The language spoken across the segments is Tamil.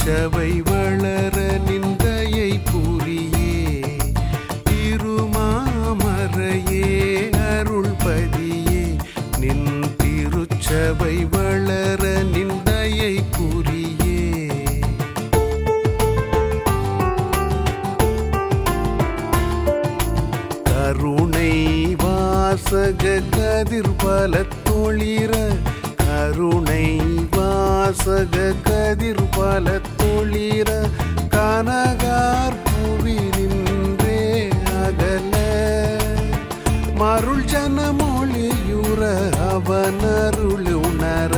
திருச்சபை வளர நிந்தையை புரியே திருமாமறையே அருள்பதியே நின் திருச்சபை வளர நிந்தையை புரியே கருணை வாசக கதிர் பல தொழிற கருணை வாசக கதிர் பல தொழிற கனகார் புவி நின்றே அகல மருள் ஜனமொழியுற அவனருள் உணர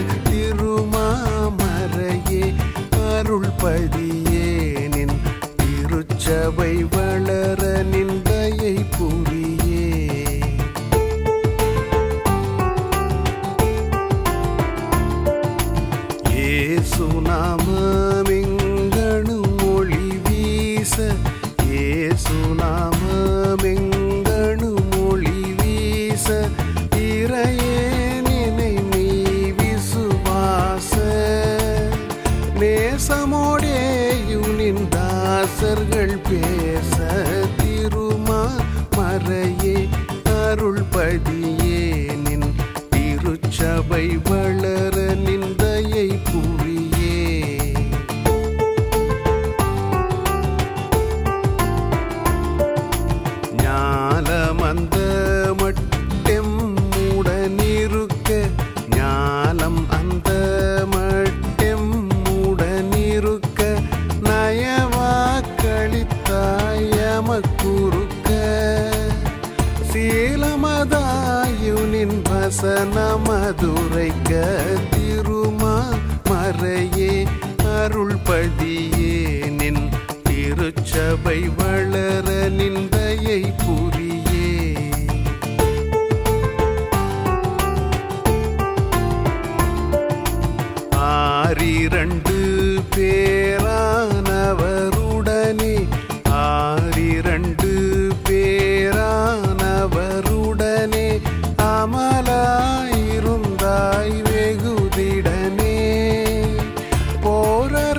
திருமாமறையே அருள் பதியே நின் திருச்சபை வளர நிந்தையை புரியே ஏசு நாமெங்கணும் மொழி வீச ஏசு நாமெங்கணும் மொழி வீச இறையே நினை நீ விசுவாச நேசமோடேயுனின் தாசர்கள் பேச திருமா மறையே அருள் பதியே நின் திருச்சபை வளர நிந்தையை புரியே ஞாலமந்த மட்டெம் மூடனிருக்க ஞானம் அந்த மட்டெம் மூடனிருக்க நயவாக்களித்தாயமக்குறுக்க சீலமதாயுனின் வசனமதுரைக்க திருமா மறையே அருள்பதியே நின் திருச்சபை வளர நிந்தையை புரியே ஆறிரண்டு பேரானவருடனே ஆறிரண்டு பேரானவருடனே அமலாயிருந்தாய் வெகுதிடனே போரருளிய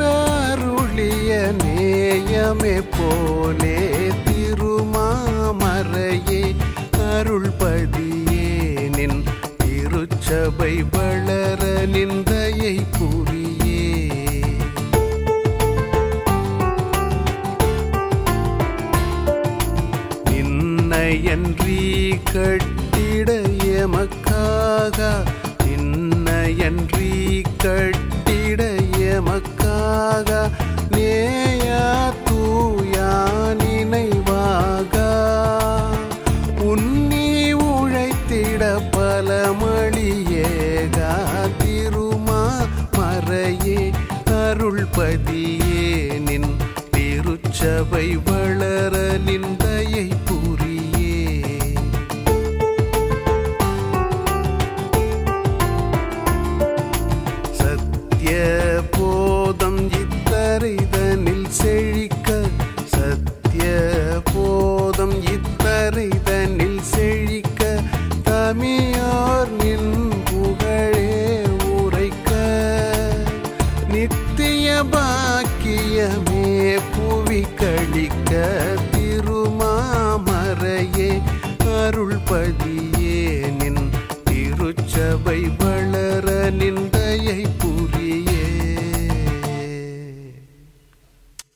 நேயமே போலே திருமாமறையே அருள்பதியே நின் திருச்சபை வளர நிந்தையை புரியே நின்னையன்றி கட்டிட எமக்காக நின்னையன்றி கட்டிட எமக்காக நேயா தூயா நினைவாக உன்னி உழைத்திட பல மழியேகா திருமா மறையே அருள்பதியே நின் திருச்சபை வளர நிந்தையை புரியே சத்திய போதம் இத்தரைதனில் செழிக்க சத்திய போதம் இத்தரைதனில் செழிக்க தமியோர் நின் புகழே உரைக்க நித்திய பாக்கியமே புவி கழிக்க திருமாமறையே அருள்பதியே நின் திருச்சபை வள